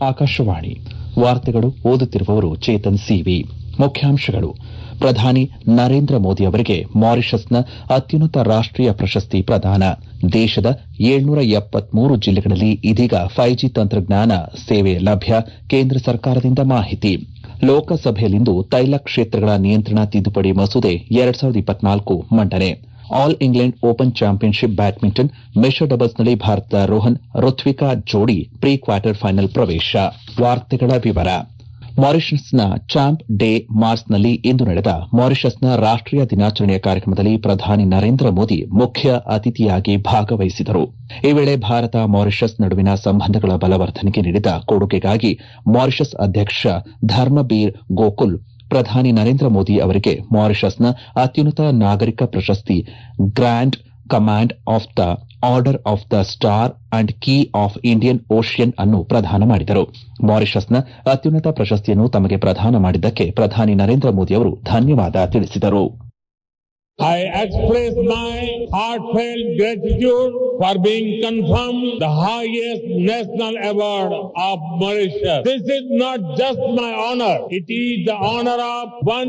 ಆಕಾಶವಾಣಿ ವಾರ್ತೆಗಳು ಓದುತ್ತಿರುವವರು ಚೇತನ್ ಸಿವಿ ಮುಖ್ಯಾಂಶಗಳು ಪ್ರಧಾನಿ ನರೇಂದ್ರ ಮೋದಿ ಅವರಿಗೆ ಮಾರಿಷಸ್ನ ಅತ್ಯುನ್ನತ ರಾಷ್ಟೀಯ ಪ್ರಶಸ್ತಿ ಪ್ರದಾನ ದೇಶದ ಏಳ್ನೂರ ಎಪ್ಪತ್ಮೂರು ಜಿಲ್ಲೆಗಳಲ್ಲಿ ಇದೀಗ ಫೈವ್ ಜಿ ತಂತ್ರಜ್ಞಾನ ಸೇವೆ ಲಭ್ಯ ಕೇಂದ್ರ ಸರ್ಕಾರದಿಂದ ಮಾಹಿತಿ ಲೋಕಸಭೆಯಲ್ಲಿಂದು ತೈಲ ಕ್ಷೇತ್ರಗಳ ನಿಯಂತ್ರಣ ತಿದ್ದುಪಡಿ ಮಸೂದೆ ಎರಡ್ ಸಾವಿರದ ಇಪ್ಪತ್ನಾಲ್ಕು ಮಂಡನೆ All England Open championship badminton ಮಿಶ್ರ ಡಬಲ್ಸ್ನಲ್ಲಿ ಭಾರತದ ರೋಹನ್ ಋತ್ವಿಕಾ ಜೋಡಿ ಪ್ರೀ ಕ್ವಾರ್ಟರ್ ಫೈನಲ್ ಪ್ರವೇಶ ವಾರ್ತೆಗಳ ವಿವರ ಮಾರಿಷಸ್ನ ಚಾಂಪ್ ಡೇ ಮಾರ್ಸ್ನಲ್ಲಿ ಇಂದು ನಡೆದ ಮಾರಿಷಸ್ನ ರಾಷ್ಟೀಯ ದಿನಾಚರಣೆಯ ಕಾರ್ಯಕ್ರಮದಲ್ಲಿ ಪ್ರಧಾನಿ ನರೇಂದ್ರ ಮೋದಿ ಮುಖ್ಯ ಅತಿಥಿಯಾಗಿ ಭಾಗವಹಿಸಿದರು ಈ ವೇಳೆ ಭಾರತ ಮಾರಿಷಸ್ ನಡುವಿನ ಸಂಬಂಧಗಳ ಬಲವರ್ಧನೆಗೆ ನೀಡಿದ ಕೊಡುಗೆಗಾಗಿ ಮಾರಿಷಸ್ ಅಧ್ಯಕ್ಷ ಧರ್ಮಬೀರ್ ಗೋಕುಲ್ ಪ್ರಧಾನಿ ನರೇಂದ್ರ ಮೋದಿ ಅವರಿಗೆ ಮಾರಿಷಸ್ನ ಅತ್ಯುನ್ನತ ನಾಗರಿಕ ಪ್ರಶಸ್ತಿ grand command of the order of the star and key of Indian Ocean ಅನ್ನು ಪ್ರದಾನ ಮಾಡಿದರು ಮಾರಿಷಸ್ನ ಅತ್ಯುನ್ನತ ಪ್ರಶಸ್ತಿಯನ್ನು ತಮಗೆ ಪ್ರದಾನ ಮಾಡಿದ್ದಕ್ಕೆ ಪ್ರಧಾನಿ ನರೇಂದ್ರ ಮೋದಿ ಅವರು ಧನ್ಯವಾದ ತಿಳಿಸಿದರು I express my heartfelt gratitude for being confirmed the highest national award of Mauritius. This is not just my honor. It is the honor of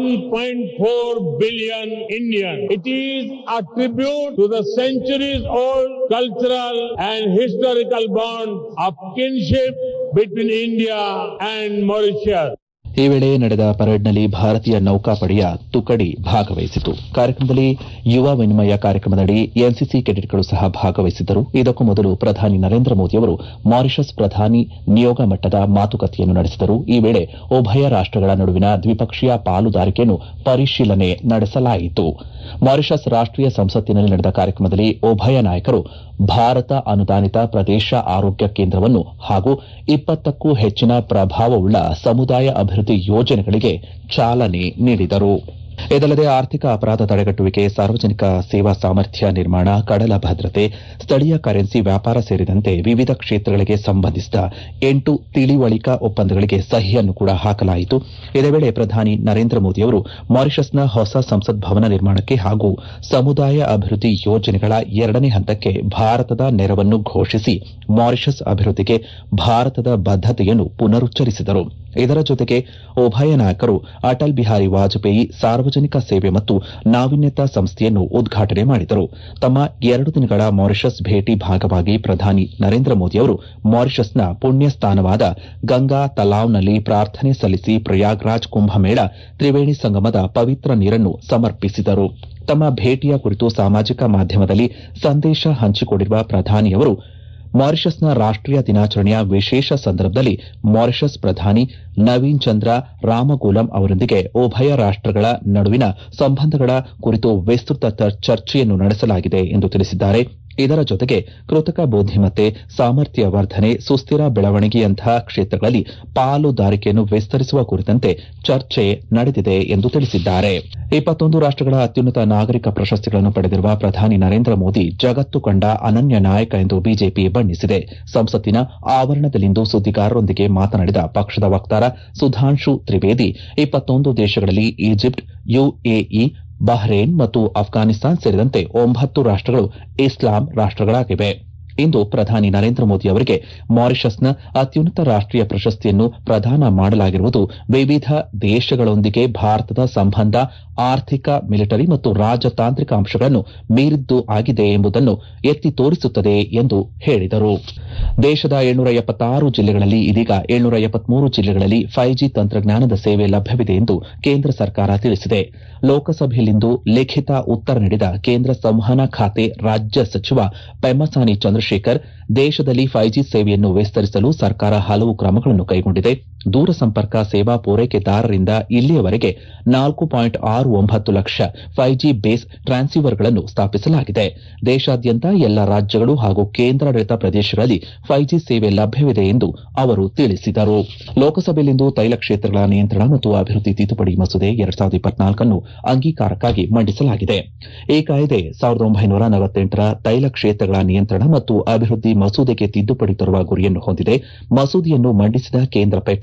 1.4 billion Indians. It is a tribute to the centuries old cultural and historical bond of kinship between India and Mauritius. ಈ ವೇಳೆ ನಡೆದ ಪರೇಡ್ನಲ್ಲಿ ಭಾರತೀಯ ನೌಕಾಪಡೆಯ ತುಕಡಿ ಭಾಗವಹಿಸಿತು ಕಾರ್ಯಕ್ರಮದಲ್ಲಿ ಯುವ ವಿನಿಮಯ ಕಾರ್ಯಕ್ರಮದಡಿ ಎನ್ಸಿಸಿ ಕೆಡೆಟ್ಗಳು ಸಹ ಭಾಗವಹಿಸಿದ್ದರು ಇದಕ್ಕೂ ಮೊದಲು ಪ್ರಧಾನಿ ನರೇಂದ್ರ ಮೋದಿ ಅವರು ಮಾರಿಷಸ್ ಪ್ರಧಾನಿ ನಿಯೋಗ ಮಟ್ಟದ ಮಾತುಕತೆಯನ್ನು ನಡೆಸಿದರು ಈ ವೇಳೆ ಉಭಯ ರಾಷ್ಟಗಳ ನಡುವಿನ ದ್ವಿಪಕ್ಷೀಯ ಪಾಲುದಾರಿಕೆಯನ್ನು ಪರಿಶೀಲನೆ ನಡೆಸಲಾಯಿತು ಮಾರಿಷಸ್ ರಾಷ್ಟೀಯ ಸಂಸತ್ತಿನಲ್ಲಿ ನಡೆದ ಕಾರ್ಯಕ್ರಮದಲ್ಲಿ ಉಭಯ ನಾಯಕರು ಭಾರತ ಅನುದಾನಿತ ಪ್ರದೇಶ ಆರೋಗ್ಯ ಕೇಂದ್ರವನ್ನು ಹಾಗೂ ಇಪ್ಪತ್ತಕ್ಕೂ ಹೆಚ್ಚಿನ ಪ್ರಭಾವವುಳ್ಳ ಸಮುದಾಯ ಅಭಿವೃದ್ಧಿ ಯೋಜನೆಗಳಿಗೆ ಚಾಲನೆ ನೀಡಿದರು ಇದಲ್ಲದೆ ಆರ್ಥಿಕ ಅಪರಾಧ ತಡೆಗಟ್ಟುವಿಕೆ ಸಾರ್ವಜನಿಕ ಸೇವಾ ಸಾಮರ್ಥ್ಯ ನಿರ್ಮಾಣ ಕಡಲ ಭದ್ರತೆ ಸ್ಥಳೀಯ ಕರೆನ್ಸಿ ವ್ಯಾಪಾರ ಸೇರಿದಂತೆ ವಿವಿಧ ಕ್ಷೇತ್ರಗಳಿಗೆ ಸಂಬಂಧಿಸಿದ ಎಂಟು ತಿಳಿವಳಿಕಾ ಒಪ್ಪಂದಗಳಿಗೆ ಸಹಿಯನ್ನು ಕೂಡ ಹಾಕಲಾಯಿತು ಇದೇ ವೇಳೆ ಪ್ರಧಾನಿ ನರೇಂದ್ರ ಮೋದಿ ಅವರು ಮಾರಿಷಸ್ನ ಹೊಸ ಸಂಸತ್ ಭವನ ನಿರ್ಮಾಣಕ್ಕೆ ಹಾಗೂ ಸಮುದಾಯ ಅಭಿವೃದ್ಧಿ ಯೋಜನೆಗಳ ಎರಡನೇ ಹಂತಕ್ಕೆ ಭಾರತದ ನೆರವನ್ನು ಘೋಷಿಸಿ ಮಾರಿಷಸ್ ಅಭಿವೃದ್ಧಿಗೆ ಭಾರತದ ಬದ್ದತೆಯನ್ನು ಪುನರುಚ್ಚರಿಸಿದರು ಇದರ ಜೊತೆಗೆ ಉಭಯ ನಾಯಕರು ಅಟಲ್ ಬಿಹಾರಿ ವಾಜಪೇಯಿ ಸಾರ್ವಜನಿಕ ಸೇವೆ ಮತ್ತು ನಾವೀನ್ಯತಾ ಸಂಸ್ಥೆಯನ್ನು ಉದ್ಘಾಟನೆ ಮಾಡಿದರು ತಮ್ಮ ಎರಡು ದಿನಗಳ ಮಾರಿಷಸ್ ಭೇಟಿ ಭಾಗವಾಗಿ ಪ್ರಧಾನಿ ನರೇಂದ್ರ ಮೋದಿ ಅವರು ಮಾರಿಷಸ್ನ ಪುಣ್ಯ ಸ್ಥಾನವಾದ ಗಂಗಾ ತಲಾವ್ನಲ್ಲಿ ಪ್ರಾರ್ಥನೆ ಸಲ್ಲಿಸಿ ಪ್ರಯಾಗ್ರಾಜ್ ಕುಂಭಮೇಳ ತ್ರಿವೇಣಿ ಸಂಗಮದ ಪವಿತ್ರ ನೀರನ್ನು ಸಮರ್ಪಿಸಿದರು ತಮ್ಮ ಭೇಟಿಯ ಕುರಿತು ಸಾಮಾಜಿಕ ಮಾಧ್ಯಮದಲ್ಲಿ ಸಂದೇಶ ಹಂಚಿಕೊಂಡಿರುವ ಪ್ರಧಾನಿಯವರು ಮಾರಿಷಸ್ನ ರಾಷ್ಟೀಯ ದಿನಾಚರಣೆಯ ವಿಶೇಷ ಸಂದರ್ಭದಲ್ಲಿ ಮಾರಿಷಸ್ ಪ್ರಧಾನಿ ನವೀನ್ ಚಂದ್ರ ರಾಮಗೂಲಂ ಅವರೊಂದಿಗೆ ಉಭಯ ರಾಷ್ಟಗಳ ನಡುವಿನ ಸಂಬಂಧಗಳ ಕುರಿತು ವಿಸ್ತೃತ ಚರ್ಚೆಯನ್ನು ನಡೆಸಲಾಗಿದೆ ಎಂದು ತಿಳಿಸಿದ್ದಾರೆ ಇದರ ಜೊತೆಗೆ ಕೃತಕ ಬುದ್ದಿಮತ್ತೆ ಸಾಮರ್ಥ್ಯ ವರ್ಧನೆ ಸುಸ್ಥಿರ ಬೆಳವಣಿಗೆಯಂತಹ ಕ್ಷೇತ್ರಗಳಲ್ಲಿ ಪಾಲುದಾರಿಕೆಯನ್ನು ವಿಸ್ತರಿಸುವ ಕುರಿತಂತೆ ಚರ್ಚೆ ನಡೆದಿದೆ ಎಂದು ತಿಳಿಸಿದ್ದಾರೆ ಇಪ್ಪತ್ತೊಂದು ರಾಷ್ಟಗಳ ಅತ್ಯುನ್ನತ ನಾಗರಿಕ ಪ್ರಶಸ್ತಿಗಳನ್ನು ಪಡೆದಿರುವ ಪ್ರಧಾನಿ ನರೇಂದ್ರ ಮೋದಿ ಜಗತ್ತು ಕಂಡ ಅನನ್ಯ ನಾಯಕ ಎಂದು ಬಿಜೆಪಿ ಬಣ್ಣಿಸಿದೆ ಸಂಸತ್ತಿನ ಆವರಣದಲ್ಲಿಂದು ಸುದ್ದಿಗಾರರೊಂದಿಗೆ ಮಾತನಾಡಿದ ಪಕ್ಷದ ವಕ್ತಾರ ಸುಧಾಂಶು ತ್ರಿವೇದಿ ಇಪ್ಪತ್ತೊಂದು ದೇಶಗಳಲ್ಲಿ ಈಜಿಪ್ಟ್ ಯುಎಇ ಬಹ್ರೇನ್ ಮತ್ತು ಅಫ್ಘಾನಿಸ್ತಾನ್ ಸೇರಿದಂತೆ ಒಂಬತ್ತು ರಾಷ್ಟಗಳು ಇಸ್ಲಾಂ ರಾಷ್ಟಗಳಾಗಿವೆ ಇಂದು ಪ್ರಧಾನಿ ನರೇಂದ್ರ ಮೋದಿ ಅವರಿಗೆ ಮಾರಿಷಸ್ನ ಅತ್ಯುನ್ನತ ರಾಷ್ಟೀಯ ಪ್ರಶಸ್ತಿಯನ್ನು ಪ್ರದಾನ ಮಾಡಲಾಗಿರುವುದು ವಿವಿಧ ದೇಶಗಳೊಂದಿಗೆ ಭಾರತದ ಸಂಬಂಧ ಆರ್ಥಿಕ ಮಿಲಿಟರಿ ಮತ್ತು ರಾಜತಾಂತ್ರಿಕ ಅಂಶಗಳನ್ನು ಮೀರಿದ್ದು ಆಗಿದೆ ಎಂಬುದನ್ನು ಎತ್ತಿ ತೋರಿಸುತ್ತದೆ ಎಂದು ಹೇಳಿದರು ದೇಶದ ಏಳ್ನೂರ ಎಪ್ಪತ್ತಾರು ಜಿಲ್ಲೆಗಳಲ್ಲಿ ಇದೀಗ ಏಳ್ನೂರ ಎಪ್ಪತ್ಮೂರು ಜಿಲ್ಲೆಗಳಲ್ಲಿ ಫೈವ್ ಜಿ ತಂತ್ರಜ್ಞಾನದ ಸೇವೆ ಲಭ್ಯವಿದೆ ಎಂದು ಕೇಂದ್ರ ಸರ್ಕಾರ ತಿಳಿಸಿದೆ ಲೋಕಸಭೆಯಲ್ಲಿಂದು ಲಿಖಿತ ಉತ್ತರ ನೀಡಿದ ಕೇಂದ್ರ ಸಂವಹನ ಖಾತೆ ರಾಜ್ಯ ಸಚಿವ ಪೆಮ್ಮಸಾನಿ ಚಂದ್ರಶೇಖರ್ ದೇಶದಲ್ಲಿ ಫೈವ್ ಜಿ ಸೇವೆಯನ್ನು ವಿಸ್ತರಿಸಲು ಸರ್ಕಾರ ಹಲವು ಕ್ರಮಗಳನ್ನು ಕೈಗೊಂಡಿದೆ ದೂರಸಂಪರ್ಕ ಸೇವಾ ಪೂರೈಕೆದಾರರಿಂದ ಇಲ್ಲಿಯವರೆಗೆ ನಾಲ್ಕು ಪಾಯಿಂಟ್ ಆರು ಒಂಬತ್ತು ಲಕ್ಷ ಫೈವ್ ಜಿ ಬೇಸ್ ಟ್ರಾನ್ಸಿವರ್ಗಳನ್ನು ಸ್ಥಾಪಿಸಲಾಗಿದೆ ದೇಶಾದ್ಯಂತ ಎಲ್ಲ ರಾಜ್ಯಗಳು ಹಾಗೂ ಕೇಂದ್ರಾಡಳಿತ ಪ್ರದೇಶಗಳಲ್ಲಿ ಫೈವ್ ಜಿ ಸೇವೆ ಲಭ್ಯವಿದೆ ಎಂದು ಅವರು ತಿಳಿಸಿದರು ಲೋಕಸಭೆಯಲ್ಲಿಂದು ತೈಲ ಕ್ಷೇತ್ರಗಳ ನಿಯಂತ್ರಣ ಮತ್ತು ಅಭಿವೃದ್ಧಿ ತಿದ್ದುಪಡಿ ಮಸೂದೆ ಎರಡ್ ಸಾವಿರದ ಇಪ್ಪತ್ನಾಲ್ಕನ್ನು ಅಂಗೀಕಾರಕ್ಕಾಗಿ ಮಂಡಿಸಲಾಗಿದೆ ಈ ಕಾಯ್ದೆ ಸಾವಿರದ ಒಂಬೈನೂರ ನಲವತ್ತೆಂಟರ ತೈಲ ಕ್ಷೇತ್ರಗಳ ನಿಯಂತ್ರಣ ಮತ್ತು ಅಭಿವೃದ್ಧಿ ಮಸೂದೆಗೆ ತಿದ್ದುಪಡಿ ತರುವ ಗುರಿಯನ್ನು ಹೊಂದಿದೆ ಮಸೂದೆಯನ್ನು ಮಂಡಿಸಿದ ಕೇಂದ್ರ ಪೆಟ್ರೋಲಿಯಂ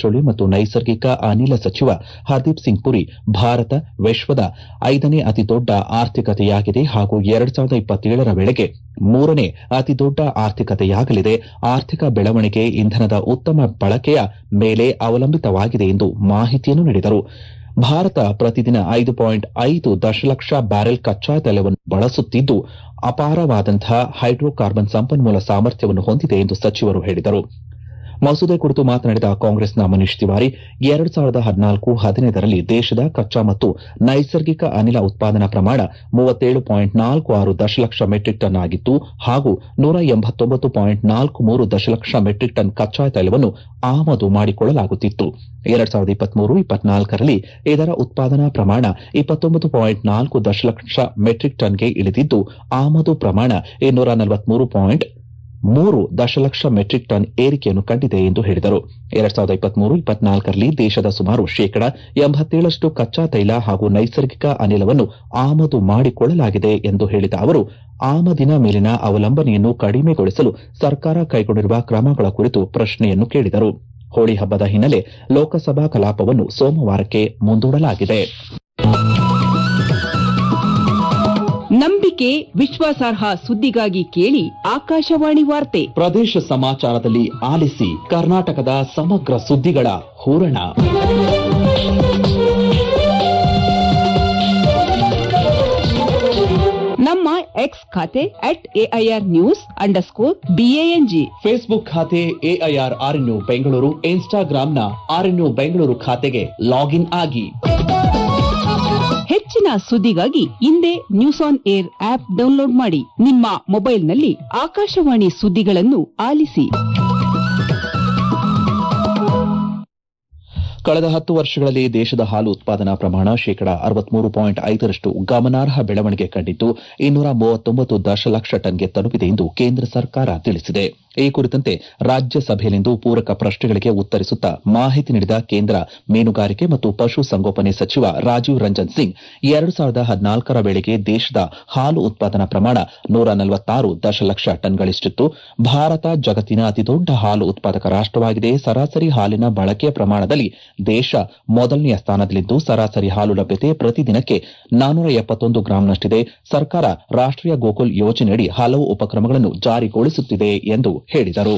ಪೆಟ್ರೋಲಿಯಂ ಮತ್ತು ನೈಸರ್ಗಿಕ ಅನಿಲ ಸಚಿವ ಹರ್ದೀಪ್ ಸಿಂಗ್ ಪುರಿ ಭಾರತ ವಿಶ್ವದ ಐದನೇ ಅತಿದೊಡ್ಡ ಆರ್ಥಿಕತೆಯಾಗಿದೆ ಹಾಗೂ ಎರಡ್ ಸಾವಿರದ ಇಪ್ಪತ್ತೇಳರ ವೇಳೆಗೆ ಮೂರನೇ ಅತಿದೊಡ್ಡ ಆರ್ಥಿಕತೆಯಾಗಲಿದೆ ಆರ್ಥಿಕ ಬೆಳವಣಿಗೆ ಇಂಧನದ ಉತ್ತಮ ಬಳಕೆಯ ಮೇಲೆ ಅವಲಂಬಿತವಾಗಿದೆ ಎಂದು ಮಾಹಿತಿಯನ್ನು ನೀಡಿದರು ಭಾರತ ಪ್ರತಿದಿನ ಐದು ಪಾಯಿಂಟ್ ಐದು ದಶಲಕ್ಷ ಬ್ಯಾರೆಲ್ ಕಚ್ಚಾ ತೈಲವನ್ನು ಬಳಸುತ್ತಿದ್ದು ಅಪಾರವಾದಂತಹ ಹೈಡ್ರೋಕಾರ್ಬನ್ ಸಂಪನ್ಮೂಲ ಸಾಮರ್ಥ್ಯವನ್ನು ಹೊಂದಿದೆ ಎಂದು ಸಚಿವರು ಹೇಳಿದರು ಮಸೂದೆ ಕುರಿತು ಮಾತನಾಡಿದ ಕಾಂಗ್ರೆಸ್ನ ಮನೀಶ್ ತಿವಾರಿ ಎರಡು ಸಾವಿರದ ಹದಿನಾಲ್ಕು ಹದಿನೈದರಲ್ಲಿ ದೇಶದ ಕಚ್ಚಾ ಮತ್ತು ನೈಸರ್ಗಿಕ ಅನಿಲ ಉತ್ಪಾದನಾ ಪ್ರಮಾಣ ಮೂವತ್ತೇಳು ಪಾಯಿಂಟ್ ನಾಲ್ಕು ಆರು ದಶಲಕ್ಷ ಮೆಟ್ರಿಕ್ ಟನ್ ಆಗಿತ್ತು ಹಾಗೂ ನೂರ ಎಂಬತ್ತೊಂಬತ್ತು ಪಾಯಿಂಟ್ ನಾಲ್ಕು ಮೂರು ದಶಲಕ್ಷ ಮೆಟ್ರಿಕ್ ಟನ್ ಕಚ್ಚಾ ತೈಲವನ್ನು ಆಮದು ಮಾಡಿಕೊಳ್ಳಲಾಗುತ್ತಿತ್ತು ಎರಡ್ ಸಾವಿರದ ಇಪ್ಪತ್ಮೂರು ಇಪ್ಪತ್ನಾಲ್ಕರಲ್ಲಿ ಇದರ ಉತ್ಪಾದನಾ ಪ್ರಮಾಣ ಇಪ್ಪತ್ತೊಂಬತ್ತು ಪಾಯಿಂಟ್ ನಾಲ್ಕು ದಶಲಕ್ಷ ಮೆಟ್ರಿಕ್ ಟನ್ಗೆ ಇಳಿದಿದ್ದು ಆಮದು ಪ್ರಮಾಣ ಇನ್ನೂರ ನಲವತ್ಮೂರು ಪಾಯಿಂಟ್ ಮೂರು ದಶಲಕ್ಷ ಮೆಟ್ರಿಕ್ ಟನ್ ಏರಿಕೆಯನ್ನು ಕಂಡಿದೆ ಎಂದು ಹೇಳಿದರು ಎರಡ್ ಸಾವಿರದ ಇಪ್ಪತ್ಮೂರು ಇಪ್ಪತ್ನಾಲ್ಕರಲ್ಲಿ ದೇಶದ ಸುಮಾರು ಶೇಕಡ ಎಂಬತ್ತೇಳಷ್ಟು ಕಚ್ಚಾ ತೈಲ ಹಾಗೂ ನೈಸರ್ಗಿಕ ಅನಿಲವನ್ನು ಆಮದು ಮಾಡಿಕೊಳ್ಳಲಾಗಿದೆ ಎಂದು ಹೇಳಿದ ಅವರು ಆಮದಿನ ಮೇಲಿನ ಅವಲಂಬನೆಯನ್ನು ಕಡಿಮೆಗೊಳಿಸಲು ಸರ್ಕಾರ ಕೈಗೊಂಡಿರುವ ಕ್ರಮಗಳ ಕುರಿತು ಪ್ರಶ್ನೆಯನ್ನು ಕೇಳಿದರು ಹೋಳಿ ಹಬ್ಬದ ಹಿನ್ನೆಲೆ ಲೋಕಸಭಾ ಕಲಾಪವನ್ನು ಸೋಮವಾರಕ್ಕೆ ಮುಂದೂಡಲಾಗಿದೆ ನಂಬಿಕೆ ವಿಶ್ವಾಸಾರ್ಹ ಸುದ್ದಿಗಾಗಿ ಕೇಳಿ ಆಕಾಶವಾಣಿ ವಾರ್ತೆ ಪ್ರದೇಶ ಸಮಾಚಾರದಲ್ಲಿ ಆಲಿಸಿ ಕರ್ನಾಟಕದ ಸಮಗ್ರ ಸುದ್ದಿಗಳ ಹೂರಣ ನಮ್ಮ ಎಕ್ಸ್ ಖಾತೆ at AIR news underscore BANG Facebook ಖಾತೆ ಎಐಆರ್ ಆರ್ಎನ್ಯು ಬೆಂಗಳೂರು ಇನ್ಸ್ಟಾಗ್ರಾಂನ ಆರ್ಎನ್ಯು ಬೆಂಗಳೂರು ಖಾತೆಗೆ ಲಾಗಿನ್ ಆಗಿ ಹೆಚ್ಚಿನ ಸುದ್ದಿಗಾಗಿ ಹಿಂದೆ news on air app download ಮಾಡಿ ನಿಮ್ಮ ಮೊಬೈಲ್ನಲ್ಲಿ ಆಕಾಶವಾಣಿ ಸುದ್ದಿಗಳನ್ನು ಆಲಿಸಿ ಕಳೆದ ಹತ್ತು ವರ್ಷಗಳಲ್ಲಿ ದೇಶದ ಹಾಲು ಉತ್ಪಾದನಾ ಪ್ರಮಾಣ ಶೇಕಡ ಅರವತ್ಮೂರು ಪಾಯಿಂಟ್ ಐದರಷ್ಟು ಗಮನಾರ್ಹ ಬೆಳವಣಿಗೆ ಕಂಡಿದ್ದು ಇನ್ನೂರ ಮೂವತ್ತೊಂಬತ್ತು ದಶಲಕ್ಷ ಟನ್ಗೆ ತಲುಪಿದೆ ಎಂದು ಕೇಂದ್ರ ಸರ್ಕಾರ ತಿಳಿಸಿದೆ ಈ ಕುರಿತಂತೆ ರಾಜ್ಯಸಭೆಯಲ್ಲಿಂದು ಪೂರಕ ಪ್ರಶ್ನೆಗಳಿಗೆ ಉತ್ತರಿಸುತ್ತಾ ಮಾಹಿತಿ ನೀಡಿದ ಕೇಂದ್ರ ಮೀನುಗಾರಿಕೆ ಮತ್ತು ಪಶು ಸಂಗೋಪನೆ ಸಚಿವ ರಾಜೀವ್ ರಂಜನ್ ಸಿಂಗ್ ಎರಡು ಸಾವಿರದ ಹದಿನಾಲ್ಕರ ವೇಳೆಗೆ ದೇಶದ ಹಾಲು ಉತ್ಪಾದನಾ ಪ್ರಮಾಣ ನೂರ ನಲವತ್ತಾರು ದಶಲಕ್ಷ ಟನ್ಗಳಿಷ್ಟಿತ್ತು ಭಾರತ ಜಗತ್ತಿನ ಅತಿದೊಡ್ಡ ಹಾಲು ಉತ್ಪಾದಕ ರಾಷ್ಟವಾಗಿದೆ ಸರಾಸರಿ ಹಾಲಿನ ಬಳಕೆಯ ಪ್ರಮಾಣದಲ್ಲಿ ದೇಶ ಮೊದಲನೆಯ ಸ್ಥಾನದಲ್ಲಿದ್ದು ಸರಾಸರಿ ಹಾಲು ಲಭ್ಯತೆ ಪ್ರತಿದಿನಕ್ಕೆ ನಾನ್ನೂರ ಎಪ್ಪತ್ತೊಂದು ಗ್ರಾಂನಷ್ಟಿದೆ ಸರ್ಕಾರ ರಾಷ್ಟೀಯ ಗೋಕುಲ್ ಯೋಜನೆಯಡಿ ಹಲವು ಉಪಕ್ರಮಗಳನ್ನು ಜಾರಿಗೊಳಿಸುತ್ತಿದೆ ಎಂದು ಹೇಳಿದರು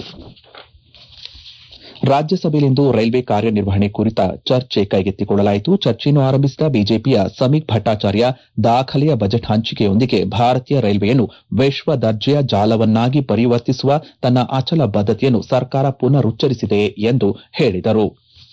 ರಾಜ್ಯಸಭೆಯಲ್ಲಿಂದು ರೈಲ್ವೆ ಕಾರ್ಯನಿರ್ವಹಣೆ ಕುರಿತ ಚರ್ಚೆ ಕೈಗೆತ್ತಿಕೊಳ್ಳಲಾಯಿತು ಚರ್ಚೆಯನ್ನು ಆರಂಭಿಸಿದ ಬಿಜೆಪಿಯ ಸಮೀಕ್ ಭಟ್ಟಾಚಾರ್ಯ ದಾಖಲೆಯ ಬಜೆಟ್ ಹಂಚಿಕೆಯೊಂದಿಗೆ ಭಾರತೀಯ ರೈಲ್ವೆಯನ್ನು ವಿಶ್ವ ದರ್ಜೆಯ ಜಾಲವನ್ನಾಗಿ ಪರಿವರ್ತಿಸುವ ತನ್ನ ಅಚಲ ಬದ್ದತೆಯನ್ನು ಸರ್ಕಾರ ಪುನರುಚ್ಚರಿಸಿದೆ ಎಂದು ಹೇಳಿದರು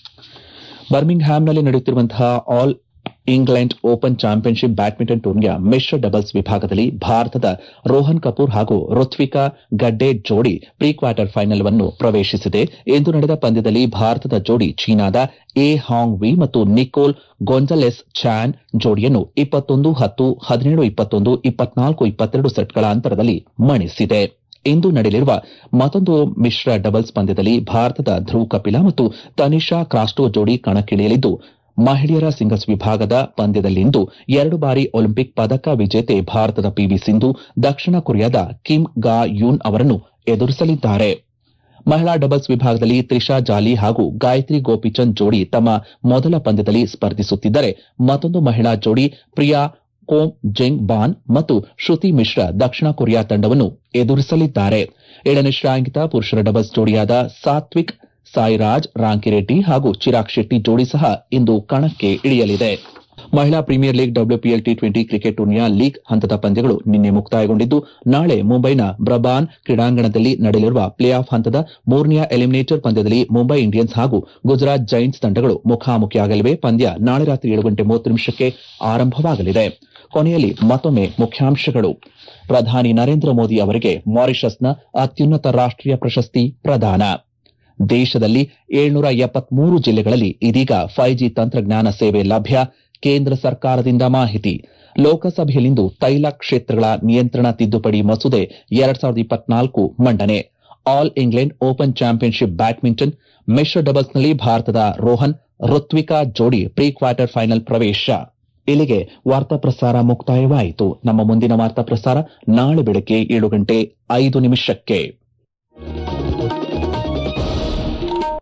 ಬರ್ಮಿಂಗ್ಹ್ಯಾಮ್ನಲ್ಲಿ ನಡೆಯುತ್ತಿರುವಂತಹ All England Open championship badminton ಟೂರ್ನಿಯ ಮಿಶ್ರ ಡಬಲ್ಸ್ ವಿಭಾಗದಲ್ಲಿ ಭಾರತದ ರೋಹನ್ ಕಪೂರ್ ಹಾಗೂ ಋತ್ವಿಕಾ ಗಡ್ಡೆ ಜೋಡಿ ಪ್ರೀ ಕ್ವಾರ್ಟರ್ ಫೈನಲ್ ಅನ್ನು ಪ್ರವೇಶಿಸಿದೆ ಇಂದು ನಡೆದ ಪಂದ್ಯದಲ್ಲಿ ಭಾರತದ ಜೋಡಿ ಚೀನಾದ ಎ ಹಾಂಗ್ ವಿ ಮತ್ತು ನಿಕೋಲ್ ಗೊಂಜಲೆಸ್ ಚಾನ್ ಜೋಡಿಯನ್ನು ಇಪ್ಪತ್ತೊಂದು ಹತ್ತು ಹದಿನೇಳು ಇಪ್ಪತ್ತೊಂದು ಇಪ್ಪತ್ನಾಲ್ಕು ಇಪ್ಪತ್ತೆರಡು ಸೆಟ್ಗಳ ಅಂತರದಲ್ಲಿ ಮಣಿಸಿದೆ ಇಂದು ನಡೆಯಲಿರುವ ಮತ್ತೊಂದು ಮಿಶ್ರ ಡಬಲ್ಸ್ ಪಂದ್ಯದಲ್ಲಿ ಭಾರತದ ಧ್ರುವ್ ಕಪಿಲಾ ಮತ್ತು ತನಿಷಾ ಕ್ರಾಸ್ಟೋ ಜೋಡಿ ಕಣಕ್ಕಿಳಿಯಲಿದ್ದು ಮಹಿಳೆಯರ ಸಿಂಗಲ್ಸ್ ವಿಭಾಗದ ಪಂದ್ಯದಲ್ಲಿಂದು ಎರಡು ಬಾರಿ ಒಲಿಂಪಿಕ್ ಪದಕ ವಿಜೇತೆ ಭಾರತದ ಪಿವಿ ಸಿಂಧು ದಕ್ಷಿಣ ಕೊರಿಯಾದ ಕಿಮ್ ಗಾ ಯೂನ್ ಅವರನ್ನು ಎದುರಿಸಲಿದ್ದಾರೆ ಮಹಿಳಾ ಡಬಲ್ಸ್ ವಿಭಾಗದಲ್ಲಿ ತ್ರಿಷಾ ಜಾಲಿ ಹಾಗೂ ಗಾಯತ್ರಿ ಗೋಪಿಚಂದ್ ಜೋಡಿ ತಮ್ಮ ಮೊದಲ ಪಂದ್ಯದಲ್ಲಿ ಸ್ಪರ್ಧಿಸುತ್ತಿದ್ದರೆ ಮತ್ತೊಂದು ಮಹಿಳಾ ಜೋಡಿ ಪ್ರಿಯಾ ಕೋಮ್ ಜೆಂಗ್ ಬಾನ್ ಮತ್ತು ಶ್ರುತಿ ಮಿಶ್ರಾ ದಕ್ಷಿಣ ಕೊರಿಯಾ ತಂಡವನ್ನು ಎದುರಿಸಲಿದ್ದಾರೆ ಏಳನೇ ಶ್ರೇಯಾಂಕಿತ ಪುರುಷರ ಡಬಲ್ಸ್ ಜೋಡಿಯಾದ ಸಾತ್ವಿಕ್ ಸಾಯಿರಾಜ್ ರಾಂಕಿರೆಡ್ಡಿ ಹಾಗೂ ಚಿರಾಗ್ ಶೆಟ್ಟಿ ಜೋಡಿ ಸಹ ಇಂದು ಕಣಕ್ಕೆ ಇಳಿಯಲಿದೆ ಮಹಿಳಾ premier league WPL T twenty cricket ಟೂರ್ನಿಯ ಲೀಗ್ ಹಂತದ ಪಂದ್ಯಗಳು ನಿನ್ನೆ ಮುಕ್ತಾಯಗೊಂಡಿದ್ದು ನಾಳೆ ಮುಂಬೈನ ಬ್ರಬಾನ್ ಕ್ರೀಡಾಂಗಣದಲ್ಲಿ ನಡೆಯಲಿರುವ ಪ್ಲೇ ಆಫ್ ಹಂತದ ಮೂರನೆಯ ಎಲಿಮಿನೇಟರ್ ಪಂದ್ಯದಲ್ಲಿ ಮುಂಬೈ ಇಂಡಿಯನ್ಸ್ ಹಾಗೂ ಗುಜರಾತ್ ಜೈಂಟ್ಸ್ ತಂಡಗಳು ಮುಖಾಮುಖಿಯಾಗಲಿವೆ ಪಂದ್ಯ ನಾಳೆ ರಾತ್ರಿ ಏಳು ಗಂಟೆ ಮೂವತ್ತು ನಿಮಿಷಕ್ಕೆ ಆರಂಭವಾಗಲಿದೆ ಕೊನೆಯಲ್ಲಿ ಮತ್ತೊಮ್ಮೆ ಮುಖ್ಯಾಂಶಗಳು ಪ್ರಧಾನಿ ನರೇಂದ್ರ ಮೋದಿ ಅವರಿಗೆ ಮಾರಿಷಸ್ನ ಅತ್ಯುನ್ನತ ರಾಷ್ಟೀಯ ಪ್ರಶಸ್ತಿ ಪ್ರದಾನ ದೇಶದಲ್ಲಿ ಏಳ್ನೂರ ಎಪ್ಪತ್ಮೂರು ಜಿಲ್ಲೆಗಳಲ್ಲಿ ಇದೀಗ ಫೈವ್ ಜಿ ತಂತ್ರಜ್ಞಾನ ಸೇವೆ ಲಭ್ಯ ಕೇಂದ್ರ ಸರ್ಕಾರದಿಂದ ಮಾಹಿತಿ ಲೋಕಸಭೆಯಲ್ಲಿಂದು ತೈಲ ಕ್ಷೇತ್ರಗಳ ನಿಯಂತ್ರಣ ತಿದ್ದುಪಡಿ ಮಸೂದೆ ಎರಡ್ ಸಾವಿರದ ಇಪ್ಪತ್ನಾಲ್ಕು ಮಂಡನೆ All England Open championship badminton ಮಿಶ್ರ ಡಬಲ್ಸ್ನಲ್ಲಿ ಭಾರತದ ರೋಹನ್ ಋತ್ವಿಕಾ ಜೋಡಿ ಪ್ರೀ ಕ್ವಾರ್ಟರ್ ಫೈನಲ್ ಪ್ರವೇಶ ಇಲ್ಲಿಗೆ ವಾರ್ತಾ ಪ್ರಸಾರ ಮುಕ್ತಾಯವಾಯಿತು ನಮ್ಮ ಮುಂದಿನ ವಾರ್ತಾ ಪ್ರಸಾರ ನಾಳೆ ಬೆಳಗ್ಗೆ ಏಳು ಗಂಟೆ ಐದು ನಿಮಿಷಕ್ಕೆ